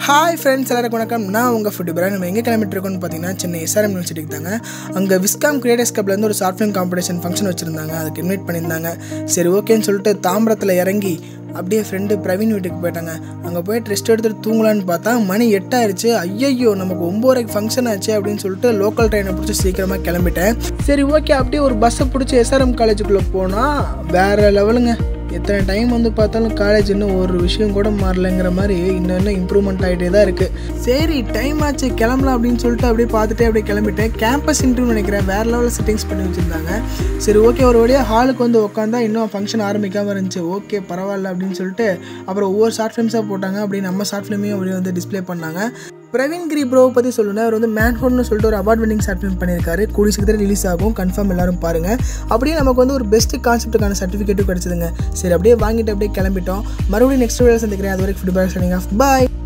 hi friends எல்லாருக்கும் வணக்கம் நான் உங்கள் ஃபுட் பிராண்ட் நம்ம எங்கே கிளம்பிட்டு இருக்கோம்னு பார்த்தீங்கன்னா சென்னை எஸ்ஆர்எம் யூனிவர்சிட்டிக்கு தாங்க அங்கே விஸ்காம் கிரியேட்டர்ஸ் கிளப்லேருந்து ஒரு ஷார்ட் ஃபிலிம் காம்படிஷன் ஃபங்க்ஷன் வச்சுருந்தாங்க அதுக்கு இன்வைட் பண்ணியிருந்தாங்க சரி ஓகேன்னு சொல்லிட்டு தாம்பரத்தில் இறங்கி அப்படியே ஃப்ரெண்டு பிரவீன் வீட்டுக்கு போயிட்டாங்க அங்கே போயிட்டு ரெஸ்ட் எடுத்துகிட்டு தூங்கலான்னு பார்த்தா மணி எட்டாயிருச்சு ஐயையோ நமக்கு ஒம்போரைக்கு ஃபங்க்ஷன் ஆச்சு அப்படின்னு சொல்லிட்டு லோக்கல் ட்ரெயினை பிடிச்சி சீக்கிரமாக கிளம்பிட்டேன் சரி ஓகே அப்படியே ஒரு பஸ்ஸை பிடிச்சி எஸ்ஆர்எம் காலேஜுக்குள்ளே போனால் வேறு லெவலுங்க எத்தனை டைம் வந்து பார்த்தாலும் காலேஜ் இன்னும் ஒரு விஷயம் கூட மாறலைங்கிற மாதிரி இன்னும் இன்னும் இம்ப்ரூவ்மெண்ட் ஆகிட்டே தான் இருக்குது சரி டைம் ஆச்சு கிளம்பலாம் அப்படின்னு சொல்லிட்டு அப்படியே பார்த்துட்டே அப்படியே கிளம்பிட்டேன் கேம்பஸ் இன்டர்வியூ நினைக்கிறேன் வேறு லெவலில் செட்டிங்ஸ் பண்ணி வச்சுருந்தாங்க சரி ஓகே ஒரு வழியாக ஹாலுக்கு வந்து உட்காந்தா இன்னும் ஃபங்க்ஷன் ஆரம்பிக்காமல் இருந்துச்சு ஓகே பரவாயில்ல அப்படின்னு சொல்லிட்டு அப்புறம் ஒவ்வொரு ஷார்ட் ஃபிலிம்ஸாக போட்டாங்க அப்படியே நம்ம ஷார்ட் ஃபிலிமையும் அப்படியே வந்து டிஸ்ப்ளே பண்ணாங்க பிரவீன் கிரி ப்ரோவை பற்றி சொல்லணும் அவர் வந்து மேன் ஹோன்னு சொல்லிட்டு ஒரு அவார்ட் வின்னிங் ஷார்ட் ஃபிலிம் பண்ணியிருக்காரு கூடிய சீக்கிரம் ரிலீஸ் ஆகும் கன்ஃபார்ம் எல்லாரும் பாருங்கள் அப்படியே நமக்கு வந்து ஒரு பெஸ்ட் கான்செப்ட்டுக்கான சர்டிஃபிகேட்டும் கிடச்சிதுங்க சரி அப்படியே வாங்கிட்டு அப்படியே கிளம்பிட்டோம் மறுபடியும் நெக்ஸ்ட் வீடியோ சந்திக்கிறேன் அது வரைக்கும் ஃபுட் பேக் ஆஃப் பாய்